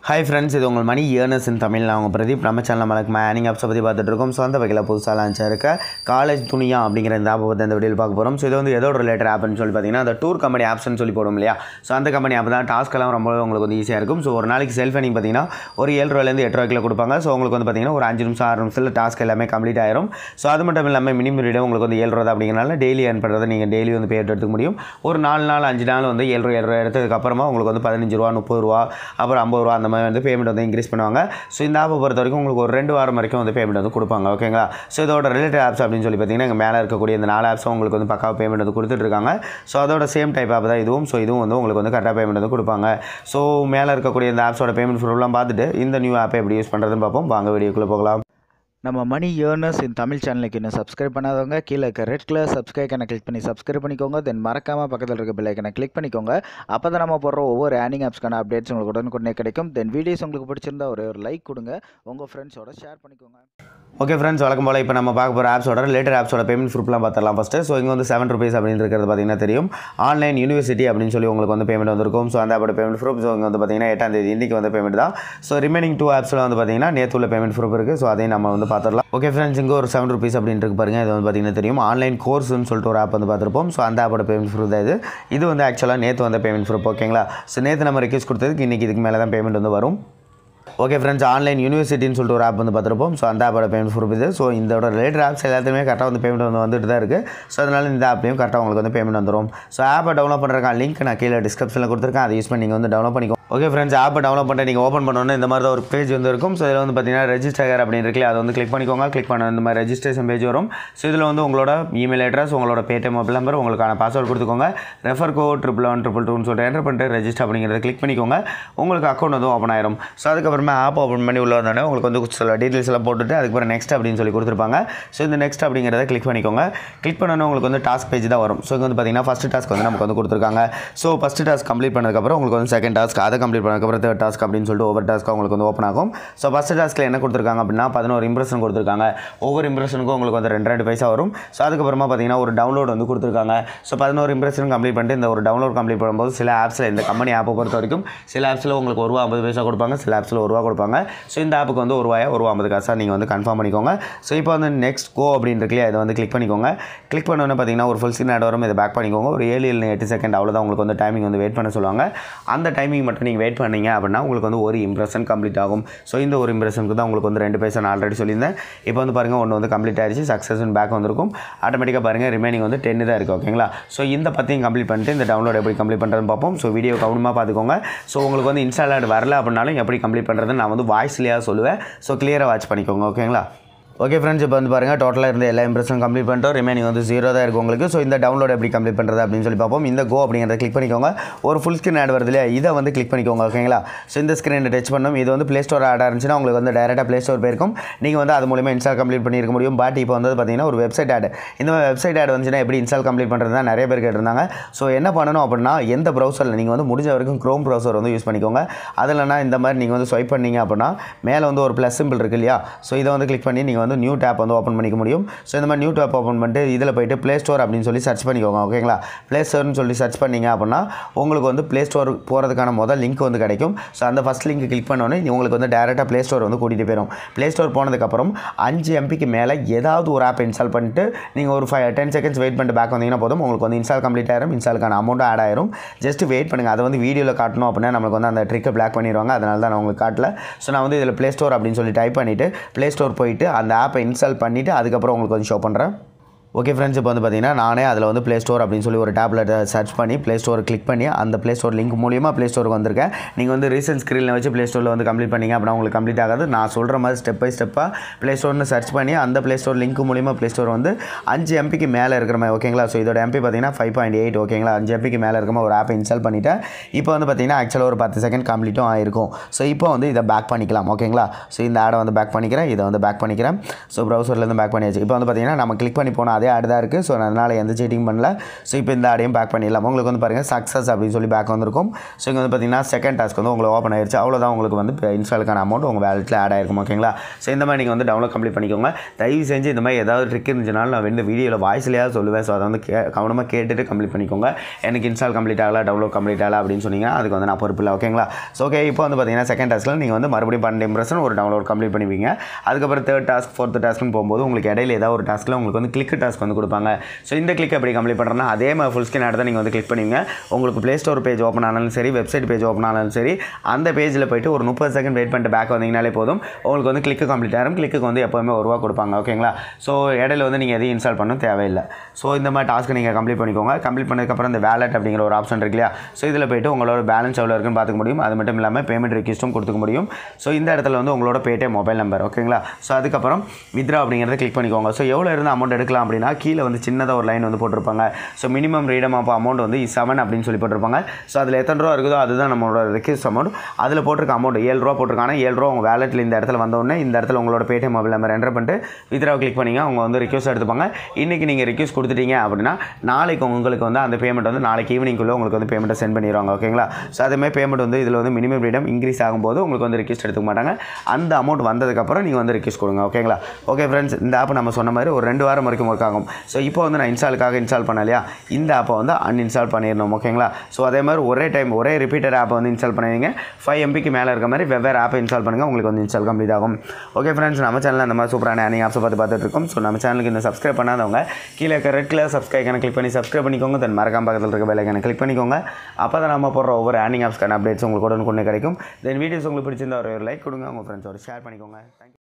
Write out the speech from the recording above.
hi friends இது உங்கள் மணி இயர்னஸ் இன் தமிழ் நான் உங்கள் பிரதீப் நம்ம சேனல் மலக்கு மேனிங் ஆப்ஸை பற்றி பார்த்துட்டு இருக்கோம் சொந்த வகையில் புதுசாக லான்ச் இருக்க காலேஜ் துணியா அப்படிங்கிற இந்த ஆப்பை பற்றி இந்த வீடியோவில் பார்க்க போகிறோம் ஸோ இது வந்து எதோட ரிலேட்டட் ஆப்னு சொல்லி பார்த்தீங்கன்னா அந்த டூர் கம்பெனி ஆப்ஸ்னு சொல்லி போடும் இல்லையா ஸோ அந்த கம்பெனி ஆப் தான் டாஸ்க் எல்லாம் ரொம்ப உங்களுக்கு வந்து ஈஸியாக இருக்கும் ஸோ ஒரு நாளைக்கு செல்ஃப் நீங்கள் பார்த்தீங்கன்னா ஒரு ஏழு ரூபாயிலேருந்து எட்டு ரூபாய்க்குள்ள கொடுப்பாங்க ஸோ உங்களுக்கு வந்து பார்த்தீங்கன்னா ஒரு அஞ்சு நிமிஷம் ஆறு நிமிஷத்தில் டாஸ்க் எல்லாமே கம்ப்ளீட் ஆயிரும் ஸோ அது மட்டும் இல்லாமல் மினிமம் ரீடம் உங்களுக்கு வந்து ஏழு ரூபா தான் அப்படிங்கிறனால டெய்லி ஏர்ன் பண்ணுறதை நீங்கள் டெய்லி வந்து பே எடுத்துக்க முடியும் ஒரு நாலு நாள் அஞ்சு நாள் வந்து ஏழு ரூபா ஏழு ரூபா எடுத்ததுக்கப்புறமா உங்களுக்கு வந்து பதினஞ்சு ரூபா முப்பது ரூபா அப்புறம் ஐம்பது ரூபா அந்த மாதிரி வந்து பேமெண்ட் வந்து இன்க்ரீஸ் பண்ணுவாங்க ஸோ இந்த ஆப்பை பொறுத்த வரைக்கும் உங்களுக்கு ஒரு ரெண்டு வாரம் வரைக்கும் வந்து பேமெண்ட் வந்து கொடுப்பாங்க ஓகேங்களா ஸோ இதோட ரிலேட்டட் ஆப்ஸ் அப்படின்னு சொல்லி பார்த்தீங்கன்னா இங்கே மேலே இருக்கக்கூடிய இந்த நாலு ஆப்ஸும் உங்களுக்கு வந்து பக்காவாக பேமெண்ட் வந்து கொடுத்துட்ருக்காங்க ஸோ அதோட சேம் டைப் ஆப் தான் இதுவும் ஸோ இதுவும் வந்து உங்களுக்கு வந்து கரெக்டாக பேமெண்ட் வந்து கொடுப்பாங்க ஸோ மேலே இருக்கக்கூடிய இந்த ஆப்ஸோட பேமெண்ட் ப்ரூஃப்லாம் பார்த்துட்டு இந்த நியூ ஆப்பை எப்படி யூஸ் பண்ணுறதுன்னு பார்ப்போம் வாங்க வீடியோக்குள்ளே போகலாம் நம்ம மணி ஏர்னர்ஸ் இன் தமிழ் சேனலுக்கு இன்னும் சப்ஸ்கிரைப் பண்ணாதவங்க கீழே இருக்க ரெட் கலர் சப்ஸ்கிரைப் கனை கிளிக் பண்ணி சப்ஸ்கிரைப் பண்ணிக்கோங்க தென் மறக்காமல் பக்கத்தில் இருக்க பெல் ஐக்கனை கிளிக் பண்ணிக்கோங்க அப்போ தான் நம்ம போடுற ஒவ்வொரு ஏர்னிங் ஆப்ஸ்க்கான அப்டேட்ஸ் உங்களுக்கு உடனுக்குடனே கிடைக்கும் தென் வீடியோஸ் உங்களுக்கு பிடிச்சிருந்தா ஒரே ஒரு லைக் கொடுங்க உங்கள் ஃப்ரெண்ட்ஸோட ஷேர் பண்ணிக்கோங்க ஓகே ஃப்ரெண்ட்ஸ் வழக்கம் போல் இப்போ நம்ம பார்க்க போகிற ஆப்ஸோட ரிலேட்டட் ஆப்ஸோட பேமெண்ட் ப்ரூஃப்லாம் பார்த்துடலாம் ஃபஸ்ட்டு ஸோ இங்கே வந்து செவன் ருபீஸ் அப்படின்னு இருக்கிறது பார்த்தீங்கன்னா தெரியும் ஆன்லைன் யூனிவர்சிட்டி அப்படின்னு சொல்லி உங்களுக்கு வந்து பேமெண்ட் வந்திருக்கும் ஸோ அந்த ஆப்போட பேமெண்ட் ப்ரூஃப் ஸோ இங்கே வந்து பார்த்தீங்கன்னா எட்டாம் தேதி இன்றைக்கி வந்து பேமெண்ட் தான் ஸோ ரிமைனிங் டூ ஆப்ஸில் வந்து பார்த்தீங்கன்னா நேற்று உள்ள பேமெண்ட் ப்ரூஃப் இருக்குது ஸோ அதையும் நம்ம வந்து பார்த்துடலாம் ஓகே ஃப்ரெண்ட்ஸ் இங்கே ஒரு செவன் ருபீஸ் அப்படின்னு இருக்கு பாருங்க இது வந்து பார்த்தீங்கன்னா தெரியும் ஆன்லைன் கோர்ஸ்னு சொல்லிட்டு ஒரு ஆப் வந்து பார்த்துருப்போம் ஸோ அந்த ஆப்போட பேமெண்ட் ப்ரூஃப் தான் இது இது வந்து ஆக்சுவலாக நேற்று வந்த பேமெண்ட் ப்ரூஃப் ஓகேங்களா ஸோ நேற்று நம்ம ரெக்யூஸ் கொடுத்ததுக்கு இன்றைக்கி இதுக்கு மேலே தான் பேமெண்ட் வந்து வரும் ஓகே ஃப்ரெண்ட்ஸ் ஆன்லைன் யூனிவர்சிட்டின்னு சொல்லிட்டு ஒரு ஆப் வந்து பார்த்துருப்போம் ஸோ அந்த ஆப்போட பேமெண்ட் ப்ரூஃப் இது ஸோ இதோட ரிலேட்டட் ஆப்ஸ் எல்லாத்துலேயுமே கரெக்டாக வந்து பேமெண்ட் வந்து வந்துட்டு தான் இருக்குது ஸோ அதனால் இந்த ஆப்லையும் கரெக்டாக உங்களுக்கு வந்து பேமெண்ட் வந்துடும் ஸோ ஆப்பை டவுன்லோட் பண்ணுறக்கான லிங்க் நான் கீழே டிஸ்கிரிப்ஷனில் கொடுத்துருக்கேன் அதை யூஸ் பண்ணி நீங்கள் வந்து டவுன்லோட் பண்ணிக்கோ ஓகே ஃப்ரெண்ட்ஸ் ஆப்பை டவுன்லோட் பண்ணிட்டு நீங்கள் ஓப்பன் பண்ணோன்னே இந்த மாதிரி தான் ஒரு பேஜ் வந்து இருக்கும் ஸோ இதில் வந்து பார்த்தீங்கன்னா ரெஜிஸ்டர் அப்படின்னு இருக்குல்ல அதை வந்து கிளிக் பண்ணிக்கோங்க கிளிக் பண்ண இந்த மாதிரி ரெஜிஸ்ட்ரேஷன் பேஜ் வரும் ஸோ இதில் வந்து உங்களோட இமெயில் அட்ரஸ் உங்களோட பேடிஎம் மொபைல் நம்பர் உங்களுக்கான பாஸ்வேர்டு கொடுத்துக்கோங்க refer code triple one triple டூன்னு சொல்லிட்டு என்டர் பண்ணிட்டு ரெஜிஸ்டர் அப்படிங்கிறத கிளிக் பண்ணிக்கோங்க உங்களுக்கு அக்கௌண்ட் வந்து ஓப்பன் ஆயிரும் ஸோ அதுக்கப்புறமா ஆப் ஓப்பன் பண்ணி உள்ள வந்தோடனே உங்களுக்கு வந்து சில டீட்டெயில்ஸ் எல்லாம் போட்டுட்டு அதுக்கப்புறம் நெக்ஸ்ட் அப்படின்னு சொல்லி கொடுத்துருப்பாங்க ஸோ இந்த நெக்ஸ்ட் அப்படிங்கிறத கிளிக் பண்ணிக்கோங்க கிளிக் பண்ணோன்னே உங்களுக்கு வந்து டாஸ்க் பேஜ் தான் வரும் ஸோ இங்கே வந்து பார்த்தீங்கன்னா ஃபஸ்ட் டாஸ்க் வந்து நமக்கு வந்து கொடுத்துருக்காங்க ஸோ ஃபஸ்ட் டாஸ்க் கம்ப்ளீட் பண்ணதுக்கப்புறம் உங்களுக்கு வந்து செகண்ட் டாஸ்க் அதை கம்ப்ளீட் பண்ணதுக்கப்புறம் தேர்ட் டாஸ்க் அப்படின்னு சொல்லிட்டு ஒவ்வொரு டாஸ்க்காக உங்களுக்கு வந்து ஓப்பன் ஆகும் ஸோ ஃபஸ்ட் டாஸ்க்கில் என்ன கொடுத்துருக்காங்க அப்படின்னா பதினோரு இம்ப்ரெஷன் கொடுத்துருக்காங்க ஒவ்வொரு இம்ப்ரெஷனுக்கும் உங்களுக்கு வந்து ரெண்டு ரெண்டு பைசா வரும் ஸோ அதுக்கப்புறமா பார்த்தீங்கன்னா ஒரு டவுன்லோட் வந்து கொடுத்துருக்காங்க ஸோ பதினோரு இம்ப்ரெஷன் கம்ப்ளீட் பண்ணிட்டு இந்த ஒரு டவுன்லோட் கம்ப்ளீட் பண்ணும்போது சில ஆப்ஸில் இந்த கம்பெனி ஆப்பை பொறுத்த வரைக்கும் சில ஆப்ஸில் உங்களுக்கு ஒரு ரூபா ஐம்பது பைசா கொடுப்பாங்க சில ஆப்ஸில் ஒரு ரூபா கொடுப்பாங்க ஸோ இந்த ஆப்புக்கு வந்து ஒரு ரூபாயா ஒரு ரூபா ஐம்பது காசாக நீங்கள் வந்து கன்ஃபார்ம் பண்ணிக்கோங்க ஸோ இப்போ வந்து நெக்ஸ்ட் கோ அப்படின்னு இருக்குல்லையா இதை வந்து கிளிக் பண்ணிக்கோங்க கிளிக் பண்ணோன்னே பார்த்தீங்கன்னா ஒரு ஃபுல் ஸ்க்ரீன் ஆட் வரும் இதை பேக் பண்ணிக்கோங்க ஒரு ஏழு ஏழு எட்டு செகண்ட் அவ்வளோதான் உங்களுக்கு வந்து டைமிங் வந்து வெயிட் பண்ண சொல்லுவாங்க அந்த டைமிங் மட்டும் நீங்கள் வெயிட் பண்ணீங்க அப்படின்னா உங்களுக்கு வந்து ஒரு இம்ப்ரெஷன் கம்ப்ளீட் ஆகும் ஸோ இந்த ஒரு இம்ப்ரெஷனுக்கு தான் உங்களுக்கு வந்து ரெண்டு பைசா நான் ஆல்ரெடி சொல்லியிருந்தேன் இப்போ வந்து பாருங்கள் ஒன்று வந்து கம்ப்ளீட் ஆயிடுச்சு சக்ஸஸ் பேக் வந்திருக்கும் ஆட்டோமேட்டிக்காக பாருங்கள் ரிமைனிங் வந்து டென்னு தான் இருக்குது ஓகேங்களா ஸோ இந்த பற்றியும் கம்ப்ளீட் பண்ணிட்டு இந்த டவுன்லோட் எப்படி கம்ப்ளீட் பண்ணுறதுன்னு பார்ப்போம் ஸோ வீடியோ கவனமாக பார்த்துக்கோங்க ஸோ உங்களுக்கு வந்து இன்ஸ்டால் ஆட் வரல அப்படின்னாலும் எப்படி கம்ப்ளீட் பண்ணுறதுன்னு நான் வந்து வாய்ஸ்லேயே சொல்லுவேன் ஸோ கிளியராக வாட்ச் பண்ணிக்கோங்க ஓகேங்களா ஓகே ஃப்ரெண்ட்ஸ் இப்போ வந்து பாருங்கள் டோட்டலாக இருந்த எல்லா இம்ப்ரெஷனும் கம்ப்ளீட் பண்ணிட்டோம் ரிமைனிங் வந்து ஜீரோ தான் இருக்குது உங்களுக்கு ஸோ இந்த டவுன்லோட் எப்படி கம்ப்ளீட் பண்ணுறது அப்படின்னு சொல்லி பார்ப்போம் இந்த கோ அப்படிங்கிறத கிளிக் பண்ணிக்கோங்க ஒரு ஃபுல் ஸ்க்ரீன் ஆட் வருது இல்லையா இதை வந்து கிளிக் பண்ணிக்கோங்க ஓகேங்களா ஸோ இந்த ஸ்க்ரீனை டச் பண்ணணும் இது வந்து ப்ளே ஸ்டோர் ஆட் இருந்துச்சுன்னா உங்களுக்கு வந்து டேரெக்டாக ப்ளே ஸ்டோர் போயிருக்கும் நீங்கள் வந்து அது மூலியமாக இன்ஸ்டால் கம்ப்ளீட் பண்ணியிருக்க முடியும் பட் இப்போ வந்து பார்த்தீங்கன்னா ஒரு வெப்சைட் ஆட் இந்த வெப்சைட் ஆட் வந்துச்சுன்னா எப்படி இன்ஸ்டால் கம்ப்ளீட் பண்ணுறது தான் நிறைய பேர் கேட்டிருந்தாங்க ஸோ என்ன பண்ணணும் அப்படின்னா எந்த ப்ரௌசரில் நீங்கள் வந்து முடிஞ்ச வரைக்கும் க்ரோம் ப்ரௌசர் வந்து யூஸ் பண்ணிக்கோங்க அதில்னா இந்த மாதிரி நீங்கள் வந்து ஸ்வைப் பண்ணீங்க அப்படின்னா மேலே வந்து ஒரு ப்ளஸ் சிம்பிள் இருக்குது இல்லையா ஸோ இதை வந்து கிளிக் பண்ணி நீங்கள் வந்து நியூ டேப் வந்து ஓப்பன் பண்ணிக்க முடியும் ஸோ இந்த மாதிரி நியூ டேப் ஓப்பன் பண்ணிட்டு இதில் போயிட்டு ப்ளே ஸ்டோர் அப்படின்னு சொல்லி சர்ச் பண்ணிக்கோங்க ஓகேங்களா ப்ளே ஸ்டோர்னு சொல்லி சர்ச் பண்ணீங்க அப்படின்னா உங்களுக்கு வந்து ப்ளே ஸ்டோர் போகிறதுக்கான முதல் லிங்க் வந்து கிடைக்கும் ஸோ அந்த ஃபஸ்ட் லிங்க் கிளிக் பண்ணோன்னே உங்களுக்கு வந்து டேரெக்டாக ப்ளே ஸ்டோர் வந்து கூட்டிகிட்டு போயிடும் ப்ளே ஸ்டோர் போனதுக்கப்புறம் அஞ்சு எம்பிக்கு மேலே ஏதாவது ஒரு ஆப் இன்ஸ்டால் பண்ணிட்டு நீங்கள் ஒரு ஃபைவ் டென் செகண்ட்ஸ் வெயிட் பண்ணிட்டு பேக் வந்தீங்கன்னா போதும் உங்களுக்கு வந்து இன்ஸ்டால் கம்ப்ளீட் ஆயிரும் இன்ஸ்டாலுக்கான அமௌண்ட்டும் ஆட் ஆயிரும் ஜஸ்ட் வெயிட் பண்ணுங்கள் அதை வந்து வீடியோவில் காட்டணும் அப்படின்னா நம்மளுக்கு வந்து அந்த ட்ரிக்கை பிளாக் பண்ணிடுவாங்க அதனால தான் நான் உங்களுக்கு காட்டல ஸோ நான் வந்து இதில் ப்ளே ஸ்டோர் அப்படின்னு சொல்லி டைப் பண்ணிவிட்டு ப்ளே ஸ்டோர் போயிட்டு அந்த ஆப்பை இன்ஸ்டால் பண்ணிவிட்டு அதுக்கப்புறம் உங்களுக்கு வந்து ஷோ பண்ணுறேன் ஓகே ஃப்ரெண்ட்ஸ் இப்போ வந்து பார்த்தீங்கன்னா நானே அதில் வந்து ப்ளே ஸ்டோர் அப்படின்னு சொல்லி ஒரு டேப்லெட்டை சர்ச் பண்ணி ப்ளே ஸ்டோர் கிளிக் பண்ணி அந்த ப்ளே ஸ்டோர் லிங்க் மூலியமாக ப்ளே ஸ்டோருக்கு வந்திருக்கேன் நீங்கள் வந்து ரீசன்ட் ஸ்க்ரீனில் வச்சு ப்ளே ஸ்டோரில் வந்து கம்ப்ளீட் பண்ணிங்க அப்படின்னா உங்களுக்கு கம்ப்ளீட் ஆகாது நான் சொல்கிற மாதிரி ஸ்டெப் பை ஸ்டெப்பாக ப்ளே ஸ்டோர்னு சர்ச் பண்ணி அந்த ப்ளே ஸ்டோர் லிங்க் மூலியமாக ப்ளே ஸ்டோர் வந்து அஞ்சு எம்பிக்கு மேலே இருக்கிற மாதிரி ஓகேங்களா ஸோ இதோட எம்பி பார்த்தீங்கன்னா ஃபைவ் பாயிண்ட் எயிட் ஓகேங்களா அஞ்சு எம்பிக்கு மேலே இருக்கிற ஒரு ஆப்பை இன்ஸ்டால் பண்ணிவிட்டேன் இப்போ வந்து பார்த்தீங்கன்னா ஆக்சுவலாக ஒரு பத்து செகண்ட் கம்ப்ளீட்டும் ஆயிருக்கும் ஸோ இப்போ வந்து இதை பேக் பண்ணிக்கலாம் ஓகேங்களா ஸோ இந்த ஆடை வந்து பேக் பண்ணிக்கிறேன் இதை வந்து பேக் பண்ணிக்கிறேன் ஸோ ப்ரௌசர்லேருந்து பேக் பண்ணியாச்சு இப்போ வந்து பார்த்தீங்கன்னா நம்ம கிளிக் பண்ணி போன அதே ஆடு தான் இருக்குது ஸோ அதனால் எந்த சீட்டிங் பண்ணல ஸோ இப்போ இந்த ஆடையும் பேக் பண்ணிடலாம் உங்களுக்கு வந்து பாருங்கள் சக்ஸஸ் அப்படின்னு சொல்லி பேக் வந்திருக்கும் ஸோ இங்கே வந்து பார்த்தீங்கன்னா செகண்ட் டாஸ்க் வந்து உங்களுக்கு ஓப்பன் ஆயிருச்சு அவ்வளோதான் உங்களுக்கு வந்து இன்ஸ்டாலுக்கான அமௌண்ட் உங்கள் வேலெட்டில் ஆட் ஆயிருக்கும் ஓகேங்களா ஸோ இந்த மாதிரி நீங்கள் வந்து டவுன்லோட் கம்ப்ளீட் பண்ணிக்கோங்க தயவு செஞ்சு இந்த மாதிரி ஏதாவது ட்ரிக் இருந்துச்சுனாலும் நான் வந்து வீடியோவில் வாய்ஸ்லையாவது சொல்லுவேன் ஸோ அதை வந்து கே கவனமாக கேட்டுட்டு கம்ப்ளீட் பண்ணிக்கோங்க எனக்கு இன்ஸ்டால் கம்ப்ளீட் ஆகல டவுன்லோட் கம்ப்ளீட் ஆகல அப்படின்னு சொன்னீங்கன்னா அதுக்கு வந்து நான் பொறுப்பு இல்லை ஓகேங்களா ஸோ ஓகே இப்போ வந்து பார்த்தீங்கன்னா செகண்ட் டாஸ்க்கில் நீங்கள் வந்து மறுபடியும் பன்னெண்டு இம்ப்ரெஷன் ஒரு டவுன்லோட் கம்ப்ளீட் பண்ணுவீங்க அதுக்கப்புறம் தேர்ட் டாஸ்க் ஃபோர்த் டாஸ்க்னு போகும்போது உங்களுக்கு இடையில ஏதாவது ஒரு டாஸ்க்கில் உங்களுக்கு வந்து கிளிக் டாஸ்க் வந்து கொடுப்பாங்க ஸோ இந்த கிளிக் எப்படி கம்ப்ளீட் பண்ணுறேன்னா அதே மாதிரி ஃபுல் ஸ்கிரீன் எடுத்து நீங்கள் வந்து கிளிக் பண்ணுவீங்க உங்களுக்கு ப்ளே ஸ்டோர் பேஜ் ஓப்பன் ஆனாலும் சரி வெப்சைட் பேஜ் ஓப்பன் ஆனாலும் சரி அந்த பேஜில் போயிட்டு ஒரு முப்பது செகண்ட் வெயிட் பண்ணிட்டு பேக் வந்தீங்கனாலே போதும் உங்களுக்கு வந்து கிளிக்கு கம்ப்ளீட் ஆகும் கிளிக்கு வந்து எப்போவுமே ஒரு ரூபா கொடுப்பாங்க ஓகேங்களா ஸோ இடையில வந்து நீங்கள் எதையும் இன்ஸ்டால் பண்ணணும் தேவையில்லை ஸோ இந்த மாதிரி டாஸ்க்கு நீங்கள் கம்ப்ளீட் பண்ணிக்கோங்க கம்ப்ளீட் பண்ணதுக்கப்புறம் இந்த வேலட் அப்படிங்கிற ஒரு ஆப்ஷன் இருக்கு இல்லையா ஸோ இதில் போயிட்டு உங்களோட பேலன்ஸ் எவ்வளோ இருக்குன்னு பார்த்துக்க முடியும் அது மட்டும் இல்லாமல் பேமெண்ட் ரிக்வஸ்ட்டும் கொடுத்துக்க முடியும் ஸோ இந்த இடத்துல வந்து உங்களோட பேடிஎம் மொபைல் நம்பர் ஓகேங்களா ஸோ அதுக்கப்புறம் வித்ரா அப்படிங்கிறத கிளிக் பண்ணிக்கோங்க ஸோ எவ்வளோ இருந்து அமௌண்ட் எடுக்கலாம் அப்படின்னா கீழே வந்து சின்னதாக ஒரு லைன் வந்து போட்டிருப்பாங்க so minimum redeem of amount வந்து செவன் அப்படின்னு சொல்லி போட்டிருப்பாங்க ஸோ அதில் எத்தனை ரூபா இருக்குதோ அதுதான் நம்மளோட ரெக்யூஸ்ட் அமௌண்ட் அதில் போட்டிருக்க அமௌண்ட் ஏழு ரூபா போட்டிருக்காங்க ஏழு ரூபா உங்கள் வேலெட்டில் இந்த இடத்துல வந்தோடனே இந்த இடத்துல உங்களோட பேடிஎம் மொபைல் நம்பர் என்டர் பண்ணிட்டு வித்ரா கிளிக் பண்ணிங்க அவங்க வந்து ரிக்வஸ்ட் எடுத்துப்பாங்க இன்றைக்கி நீங்கள் ரிக்வஸ்ட் கொடுத்துட்டீங்க அப்படின்னா நாளைக்கு உங்களுக்கு வந்து அந்த பேமெண்ட் வந்து நாளைக்கு ஈவினிங்குள்ளே உங்களுக்கு வந்து பேமெண்ட்டை சென்ட் பண்ணிடுவாங்க ஓகேங்களா ஸோ அதேமாதிரி பேமெண்ட் வந்து இதில் வந்து மினிமம் ரீடம் இன்க்ரீஸ் ஆகும்போது உங்களுக்கு வந்து ரிக்வஸ்ட் எடுத்துக்க மாட்டாங்க அந்த அமௌண்ட் வந்ததுக்கப்புறம் நீங்கள் வந்து ரிக்வஸ்ட் கொடுங்க ஓகேங்களா ஓகே ஃப்ரெண்ட்ஸ் இந்த ஆப் நம்ம சொன்ன மாதிரி ஒரு ரெண்டு வாரம் வரைக்கும் ஒர்க் ஆகும் ஸோ இப்போ வந்து நான் இன்ஸ்டாலுக்காக இன்ஸ்டால் பண்ண இல்லையா இந்த ஆப்பை வந்து அன்இன்ஸ்டால் பண்ணிடணும் ஓகேங்களா ஸோ அதே மாதிரி ஒரே டைம் ஒரே ரிப்பீட்டட் ஆப்பை வந்து இன்ஸ்டால் பண்ணிடுங்க ஃபைவ் எம்பிக்கு மேலே இருக்க மாதிரி வெவ்வேறு ஆப்பை இன்ஸ்டால் பண்ணுங்கள் உங்களுக்கு வந்து இன்ஸ்டால் கம்ப்ளீட் ஆகும் ஓகே ஃப்ரெண்ட்ஸ் நம்ம சேனலில் அந்த மாதிரி சூப்பரான ஏர்னிங் ஆப்ஸை பார்த்து பார்த்துட்டு இருக்கோம் ஸோ நம்ம சேனலுக்கு இந்த சப்ஸ்கிரைப் பண்ணாதவங்க கீழே இருக்க ரெட் கலர் சப்ஸ்கிரைப் கிளிக் பண்ணி சப்ஸ்கிரைப் பண்ணிக்கோங்க தென் மறக்காம பக்கத்தில் இருக்க பெல் ஐக்கனை கிளிக் பண்ணிக்கோங்க அப்போ தான் நம்ம போடுற ஒவ்வொரு ஏர்னிங் ஆப்ஸ்க்கான அப்டேட்ஸ் உங்களுக்கு உடனுக்குடனே கிடைக்கும் தென் வீடியோஸ் உங்களுக்கு பிடிச்சிருந்தா ஒரு லைக் கொடுங்க உங்கள் ஃப்ரெண்ட்ஸோட ஷேர் பண்ணிக்கோங்க தேங்க்யூ